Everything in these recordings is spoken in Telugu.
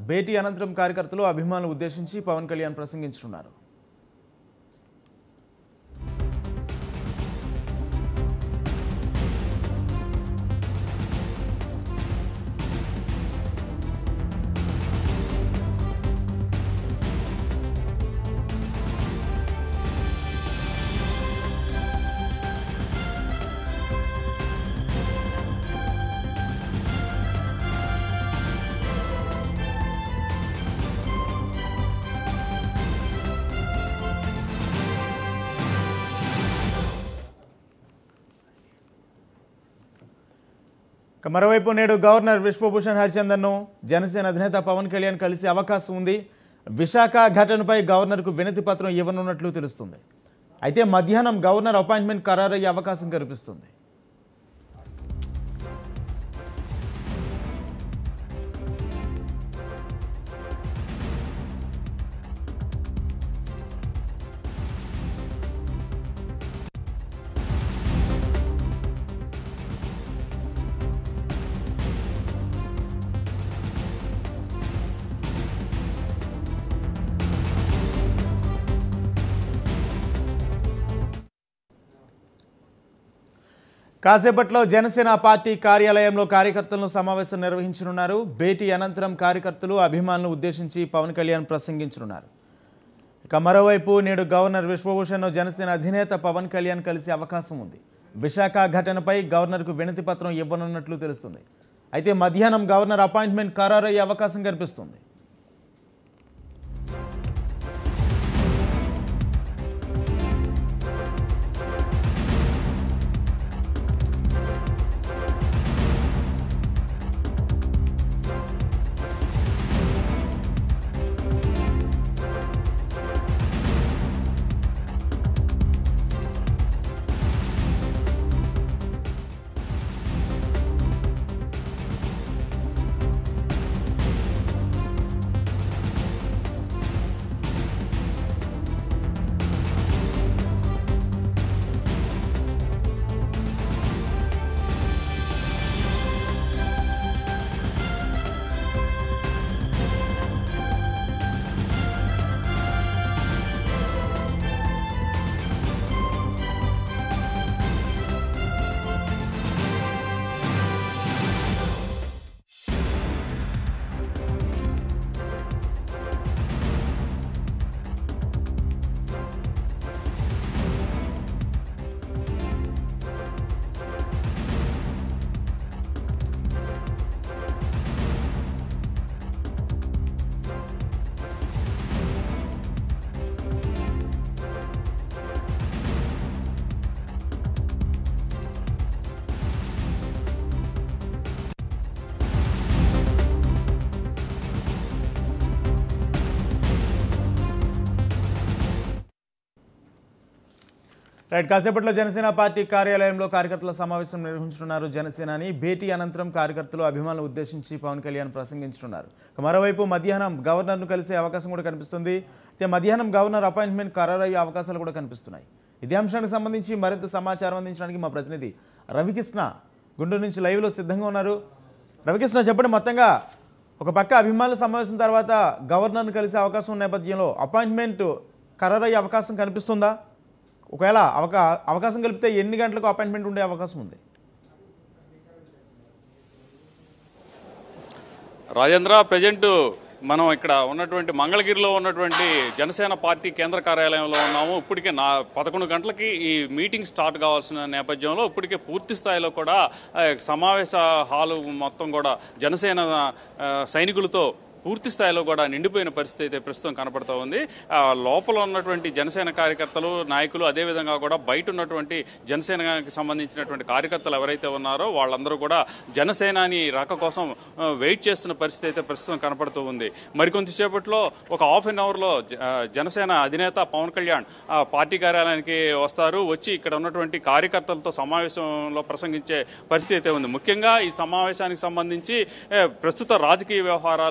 భేటీ అనంతరం కార్యకర్తలు అభిమానులు ఉద్దేశించి పవన్ కళ్యాణ్ ప్రసంగించనున్నారు ఇక మరోవైపు నేడు గవర్నర్ విశ్వభూషణ్ హరిచందన్ను జనసేన అధినేత పవన్ కళ్యాణ్ కలిసే అవకాశం ఉంది విశాఖ ఘటనపై గవర్నర్కు వినతి పత్రం ఇవ్వనున్నట్లు తెలుస్తుంది అయితే మధ్యాహ్నం గవర్నర్ అపాయింట్మెంట్ ఖరారయ్యే అవకాశం కనిపిస్తుంది కాసేపట్లో జనసేన పార్టీ కార్యాలయంలో కార్యకర్తలను సమావేశం నిర్వహించనున్నారు భేటీ అనంతరం కార్యకర్తలు అభిమానులను ఉద్దేశించి పవన్ కళ్యాణ్ ప్రసంగించనున్నారు ఇక మరోవైపు నేడు గవర్నర్ విశ్వభూషణ్ జనసేన అధినేత పవన్ కళ్యాణ్ కలిసే అవకాశం ఉంది విశాఖ ఘటనపై గవర్నర్కు వినతి పత్రం ఇవ్వనున్నట్లు తెలుస్తుంది అయితే మధ్యాహ్నం గవర్నర్ అపాయింట్మెంట్ ఖరారయ్యే అవకాశం కనిపిస్తుంది రైట్ కాసేపట్లో జనసేన పార్టీ కార్యాలయంలో కార్యకర్తల సమావేశం నిర్వహించనున్నారు జనసేనాని భేటీ అనంతరం కార్యకర్తలు అభిమానులు ఉద్దేశించి పవన్ కళ్యాణ్ ప్రసంగించనున్నారు ఇక మరోవైపు మధ్యాహ్నం గవర్నర్ను కలిసే అవకాశం కూడా కనిపిస్తుంది అయితే మధ్యాహ్నం గవర్నర్ అపాయింట్మెంట్ ఖరారయ్యే అవకాశాలు కూడా కనిపిస్తున్నాయి ఇదే అంశానికి సంబంధించి మరింత సమాచారం అందించడానికి మా ప్రతినిధి రవికృష్ణ గుంటూరు నుంచి లైవ్లో సిద్ధంగా ఉన్నారు రవికృష్ణ చెప్పండి మొత్తంగా ఒక పక్క అభిమానుల సమావేశం తర్వాత గవర్నర్ను కలిసే అవకాశం ఉన్న నేపథ్యంలో అపాయింట్మెంట్ ఖరారయ్యే అవకాశం కనిపిస్తుందా ఒకవేళ అవకా అవకాశం కలిపితే ఎన్ని గంటలకు అపాయింట్మెంట్ ఉండే అవకాశం ఉంది రాజేంద్ర ప్రజెంట్ మనం ఇక్కడ ఉన్నటువంటి మంగళగిరిలో ఉన్నటువంటి జనసేన పార్టీ కేంద్ర కార్యాలయంలో ఉన్నాము ఇప్పటికే నా పదకొండు గంటలకి ఈ మీటింగ్ స్టార్ట్ కావాల్సిన నేపథ్యంలో ఇప్పటికే పూర్తి స్థాయిలో కూడా ఆ, సమావేశ హాలు మొత్తం కూడా జనసేన ఆ, సైనికులతో పూర్తి స్థాయిలో కూడా నిండిపోయిన పరిస్థితి అయితే ప్రస్తుతం కనపడుతూ ఉంది ఆ, లోపల ఉన్నటువంటి జనసేన కార్యకర్తలు నాయకులు అదేవిధంగా కూడా బయట ఉన్నటువంటి జనసేనకి సంబంధించినటువంటి కార్యకర్తలు ఎవరైతే ఉన్నారో వాళ్ళందరూ కూడా జనసేనాని రాక కోసం ఆ, వెయిట్ చేస్తున్న పరిస్థితి అయితే ప్రస్తుతం కనపడుతూ ఉంది మరికొంతసేపట్లో ఒక హాఫ్ అన్ అవర్లో జ- ఆ, జనసేన అధినేత పవన్ కళ్యాణ్ ఆ, పార్టీ కార్యాలయానికి వస్తారు వచ్చి ఇక్కడ ఉన్నటువంటి కార్యకర్తలతో సమావేశంలో ప్రసంగించే పరిస్థితి అయితే ఉంది ముఖ్యంగా ఈ సమావేశానికి సంబంధించి ఏ, ప్రస్తుత రాజకీయ వ్యవహారాలు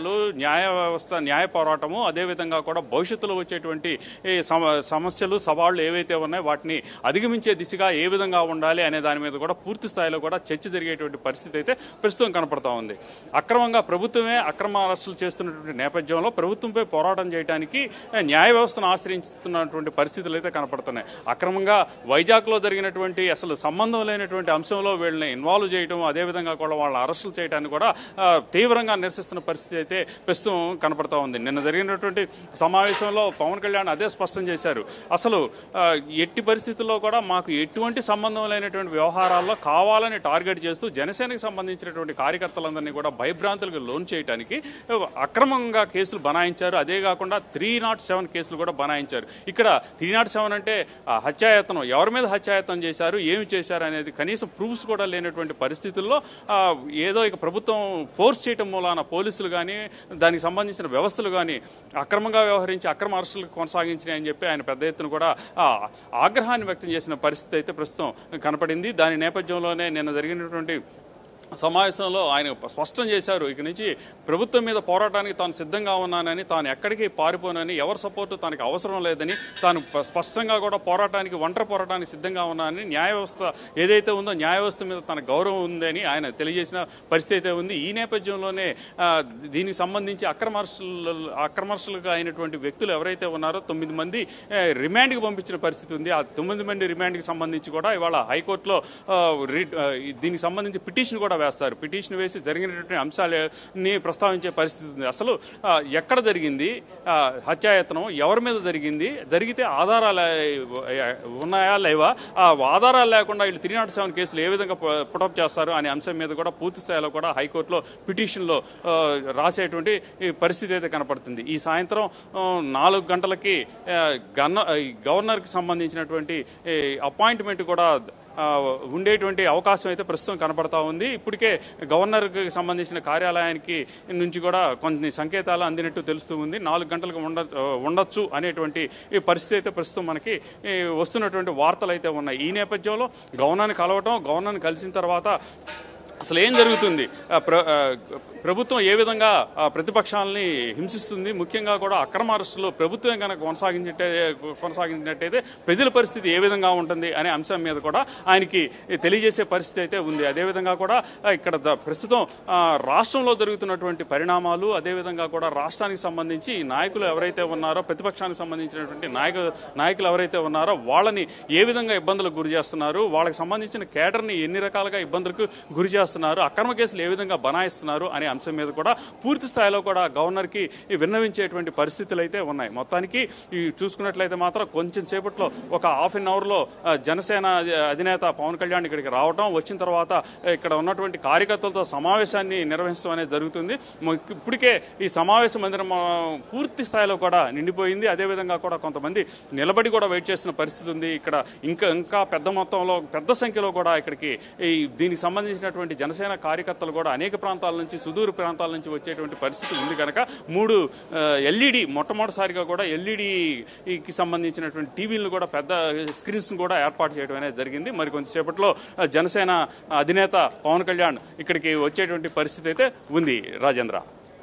న్యాయ వ్యవస్థ న్యాయ పోరాటము అదేవిధంగా కూడా భవిష్యత్తులో వచ్చేటువంటి ఈ సమ సమస్యలు సవాళ్లు ఏవైతే ఉన్నాయో వాటిని అధిగమించే దిశగా ఏ విధంగా ఉండాలి అనే దాని మీద కూడా పూర్తి స్థాయిలో కూడా చర్చ జరిగేటువంటి పరిస్థితి అయితే ప్రస్తుతం కనపడతా ఉంది అక్రమంగా ప్రభుత్వమే అక్రమ అరెస్టులు చేస్తున్నటువంటి నేపథ్యంలో ప్రభుత్వంపై పోరాటం చేయడానికి ఏ, న్యాయ వ్యవస్థను ఆశ్రయిస్తున్నటువంటి పరిస్థితులు అయితే కనపడుతున్నాయి అక్రమంగా వైజాగ్లో జరిగినటువంటి అసలు సంబంధం లేనటువంటి అంశంలో వీళ్ళని ఇన్వాల్వ్ చేయడం అదేవిధంగా కూడా వాళ్ళ అరెస్టులు చేయడానికి కూడా ఆ, తీవ్రంగా నిరసిస్తున్న పరిస్థితి అయితే ప్రస్తుతం కనపడతా ఉంది నిన్న జరిగినటువంటి సమావేశంలో పవన్ కళ్యాణ్ అదే స్పష్టం చేశారు అసలు ఆ, ఎట్టి పరిస్థితుల్లో కూడా మాకు ఎటువంటి సంబంధం లేనటువంటి వ్యవహారాల్లో కావాలని టార్గెట్ చేస్తూ జనసేనకి సంబంధించినటువంటి కార్యకర్తలందరినీ కూడా భయభ్రాంతులకు లోన్ చేయడానికి అక్రమంగా కేసులు బనాయించారు అదే కాకుండా త్రీ నాట్ సెవెన్ కేసులు కూడా బనాయించారు ఇక్కడ త్రీ నాట్ సెవెన్ అంటే ఆ, హత్యాయత్నం ఎవరి మీద హత్యాయత్నం చేశారు ఏమి చేశారు అనేది కనీసం ప్రూఫ్స్ కూడా లేనటువంటి పరిస్థితుల్లో ఆ, ఏదో ఇక ప్రభుత్వం ఫోర్స్ చేయటం మూలాన పోలీసులు కానీ దానికి సంబంధించిన వ్యవస్థలు కానీ అక్రమంగా వ్యవహరించి అక్రమ అరెస్టులు కొనసాగించినాయి అని చెప్పి ఆయన పెద్ద ఎత్తున కూడా ఆ, ఆగ్రహాన్ని వ్యక్తం చేసిన పరిస్థితి అయితే ప్రస్తుతం కనపడింది దాని నేపథ్యంలోనే నిన్న జరిగినటువంటి సమావేశంలో ఆయన స్పష్టం చేశారు ఇక నుంచి ప్రభుత్వం మీద పోరాటానికి తాను సిద్ధంగా ఉన్నానని తాను ఎక్కడికి పారిపోనని ఎవరి సపోర్టు తనకి అవసరం లేదని తాను ప- స్పష్టంగా కూడా పోరాటానికి ఒంటరి పోరాటానికి సిద్ధంగా ఉన్నానని న్యాయ వ్యవస్థ ఏదైతే ఉందో న్యాయ వ్యవస్థ మీద తన గౌరవం ఉందని ఆయన తెలియజేసిన పరిస్థితి అయితే ఉంది ఈ నేపథ్యంలోనే ఆ, దీనికి సంబంధించి అక్రమర్షులు అక్రమర్షులుగా అయినటువంటి వ్యక్తులు ఎవరైతే ఉన్నారో తొమ్మిది మంది ఆ, రిమాండ్కి పంపించిన పరిస్థితి ఉంది ఆ తొమ్మిది మంది రిమాండ్కి సంబంధించి కూడా ఇవాళ హైకోర్టులో ఆ, రి- ఆ, దీనికి సంబంధించి పిటిషన్ కూడా వేస్తారు పిటిషన్ వేసి జరిగినటువంటి అంశాలని ప్రస్తావించే పరిస్థితి ఉంది అసలు ఆ, ఎక్కడ జరిగింది ఆ, హత్యాయత్నం ఎవరి మీద జరిగింది జరిగితే ఆధారాలు ఆ, ఉన్నాయా లేవా ఆ ఆధారాలు లేకుండా వీళ్ళు త్రీ నాట్ సెవెన్ కేసులు ఏ విధంగా పుటప్ చేస్తారు అనే అంశం మీద కూడా పూర్తి స్థాయిలో కూడా హైకోర్టులో పిటిషన్లో ఆ, రాసేటువంటి ఈ పరిస్థితి అయితే కనపడుతుంది ఈ సాయంత్రం ఆ, నాలుగు గంటలకి ఆ, గన్న ఈ గవర్నర్కి సంబంధించినటువంటి ఈ అపాయింట్మెంట్ కూడా ఆ, ఉండేటువంటి అవకాశం అయితే ప్రస్తుతం కనపడతా ఉంది ఇప్పటికే గవర్నర్కి సంబంధించిన కార్యాలయానికి నుంచి కూడా కొన్ని సంకేతాలు అందినట్టు తెలుస్తూ ఉంది నాలుగు గంటలకు ఉండ ఉండొచ్చు అనేటువంటి ఈ పరిస్థితి అయితే ప్రస్తుతం మనకి ఈ, వస్తున్నటువంటి వార్తలు అయితే ఉన్నాయి ఈ నేపథ్యంలో గవర్నర్ని కలవటం గవర్నర్ని కలిసిన తర్వాత అసలు ఏం జరుగుతుంది ఆ, ప్ర- ఆ, ప్రభుత్వం ఏ విధంగా ఆ, ప్రతిపక్షాలని హింసిస్తుంది ముఖ్యంగా కూడా అక్రమ అరెస్టులు ప్రభుత్వం కనుక కొనసాగించే కొనసాగించినట్టయితే ప్రజల పరిస్థితి ఏ విధంగా ఉంటుంది అనే అంశం మీద కూడా ఆయనకి తెలియజేసే పరిస్థితి అయితే ఉంది అదేవిధంగా కూడా ఆ, ఇక్కడ ద- ప్రస్తుతం ఆ, రాష్ట్రంలో జరుగుతున్నటువంటి పరిణామాలు అదేవిధంగా కూడా రాష్ట్రానికి సంబంధించి ఈ నాయకులు ఎవరైతే ఉన్నారో ప్రతిపక్షానికి సంబంధించినటువంటి నాయకు నాయకులు ఎవరైతే ఉన్నారో వాళ్ళని ఏ విధంగా ఇబ్బందులకు గురి చేస్తున్నారు వాళ్ళకి సంబంధించిన కేడర్ని ఎన్ని రకాలుగా ఇబ్బందులకు గురి చేస్తున్నారు అక్రమ కేసులు ఏ విధంగా బనాయిస్తున్నారు అనే అంశం మీద కూడా పూర్తి స్థాయిలో కూడా గవర్నర్కి ఈ విన్నవించేటువంటి పరిస్థితులు అయితే ఉన్నాయి మొత్తానికి ఈ చూసుకున్నట్లయితే మాత్రం కొంచెం సేపట్లో ఒక హాఫ్ అన్ అవర్లో ఆ, జనసేన అధి- అధినేత పవన్ కళ్యాణ్ ఇక్కడికి రావడం వచ్చిన తర్వాత ఆ, ఇక్కడ ఉన్నటువంటి కార్యకర్తలతో సమావేశాన్ని నిర్వహించడం అనేది జరుగుతుంది మ- ఇప్పటికే ఈ సమావేశ మందిరం ఆ, పూర్తి స్థాయిలో కూడా నిండిపోయింది అదేవిధంగా కూడా కొంతమంది నిలబడి కూడా వెయిట్ చేస్తున్న పరిస్థితి ఉంది ఇక్కడ ఇంకా ఇంకా పెద్ద మొత్తంలో పెద్ద సంఖ్యలో కూడా ఇక్కడికి ఈ దీనికి సంబంధించినటువంటి జనసేన కార్యకర్తలు కూడా అనేక ప్రాంతాల నుంచి సుదూర ప్రాంతాల నుంచి వచ్చేటువంటి పరిస్థితి ఉంది కనుక మూడు ఎల్ఈడి మొట్టమొదటిసారిగా కూడా ఎల్ఈడికి సంబంధించినటువంటి టీవీలను కూడా పెద్ద స్క్రీన్స్ కూడా ఏర్పాటు చేయడం అనేది జరిగింది మరి కొంతసేపట్లో ఆ, జనసేన అధినేత పవన్ కళ్యాణ్ ఇక్కడికి వచ్చేటువంటి పరిస్థితి అయితే ఉంది రాజేంద్ర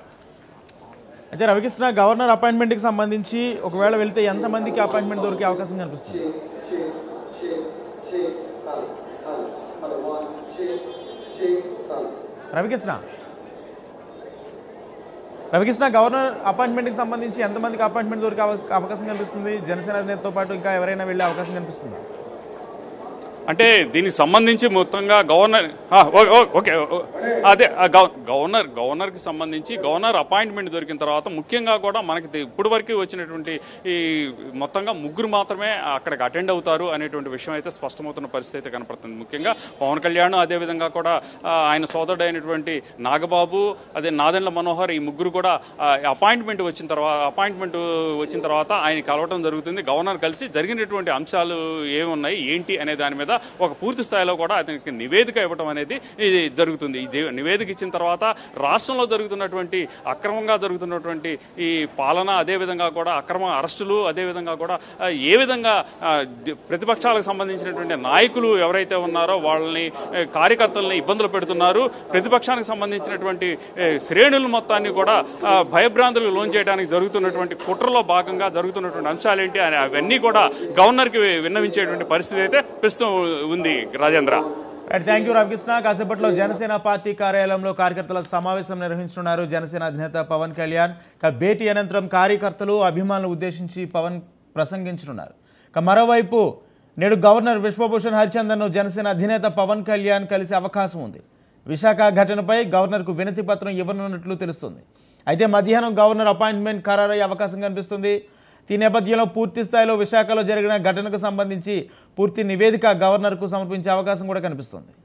అయితే రవికృష్ణ గవర్నర్ అపాయింట్మెంట్కి సంబంధించి ఒకవేళ వెళ్తే ఎంతమందికి అపాయింట్మెంట్ దొరికే అవకాశం కనిపిస్తుంది రవికృష్ణ రవికృష్ణ గవర్నర్ అపాయింట్మెంట్కి సంబంధించి ఎంతమందికి అపాయింట్మెంట్ దొరికే అవ- అవకాశం కనిపిస్తుంది జనసేన అధినేతతో పాటు ఇంకా ఎవరైనా వెళ్ళే అవకాశం కనిపిస్తుందా అంటే దీనికి సంబంధించి మొత్తంగా గవర్నర్ ఆ, ఓ- ఓ- ఓకే ఓ- అదే ఆ, గవ- గవర్నర్ గవర్నర్కి సంబంధించి గవర్నర్ అపాయింట్మెంట్ దొరికిన తర్వాత ముఖ్యంగా కూడా మనకి తె- ఇప్పటి వరకు వచ్చినటువంటి ఈ మొత్తంగా ముగ్గురు మాత్రమే అక్కడికి అటెండ్ అవుతారు అనేటువంటి విషయం అయితే స్పష్టమవుతున్న పరిస్థితి అయితే కనపడుతుంది ముఖ్యంగా పవన్ కళ్యాణ్ అదేవిధంగా కూడా ఆ, ఆయన సోదరుడు అయినటువంటి నాగబాబు అదే నాదెండ్ల మనోహర్ ఈ ముగ్గురు కూడా అపాయింట్మెంట్ వచ్చిన తర్వాత అపాయింట్మెంట్ వచ్చిన తర్వాత ఆయన కలవటం జరుగుతుంది గవర్నర్ కలిసి జరిగినటువంటి అంశాలు ఏమున్నాయి ఏంటి అనే దాని మీద ఒక పూర్తి స్థాయిలో కూడా అతనికి నివేదిక ఇవ్వడం అనేది ఇది జరుగుతుంది ఈ దే- నివేదిక ఇచ్చిన తర్వాత రాష్ట్రంలో జరుగుతున్నటువంటి అక్రమంగా జరుగుతున్నటువంటి ఈ పాలన అదేవిధంగా కూడా అక్రమ అరెస్టులు అదేవిధంగా కూడా ఆ, ఏ విధంగా ఆ, ది- ప్రతిపక్షాలకు సంబంధించినటువంటి నాయకులు ఎవరైతే ఉన్నారో వాళ్ళని ఏ, కార్యకర్తల్ని ఇబ్బందులు పెడుతున్నారు ప్రతిపక్షానికి సంబంధించినటువంటి ఏ, శ్రేణులు మొత్తాన్ని కూడా ఆ, భయభ్రాంతులకు లోన్ చేయడానికి జరుగుతున్నటువంటి కుట్రలో భాగంగా జరుగుతున్నటువంటి అంశాలేంటి అని అవన్నీ కూడా గవర్నర్కి విన్నవించేటువంటి పరిస్థితి అయితే ప్రస్తుతం ఉంది Rajendra right thank you Ravikrishna కాసేపట్లో జనసేన పార్టీ కార్యాలయంలో కార్యకర్తల సమావేశం నిర్వహించనున్నారు జనసేన అధినేత పవన్ కళ్యాణ్ ఇక భేటీ అనంతరం కార్యకర్తలు అభిమానులు ఉద్దేశించి పవన్ ప్రసంగించనున్నారు ఇక మరోవైపు నేడు గవర్నర్ విశ్వభూషణ్ హరిచందన్ను జనసేన అధినేత పవన్ కళ్యాణ్ కలిసే అవకాశం ఉంది విశాఖ ఘటనపై గవర్నర్కు వినతి పత్రం ఇవ్వనున్నట్లు తెలుస్తుంది అయితే మధ్యాహ్నం గవర్నర్ అపాయింట్మెంట్ ఖరారయ్యే అవకాశం కనిపిస్తుంది ఈ నేపథ్యంలో పూర్తి స్థాయిలో విశాఖలో జరిగిన ఘటనకు సంబంధించి పూర్తి నివేదిక గవర్నర్కు సమర్పించే అవకాశం కూడా కనిపిస్తుంది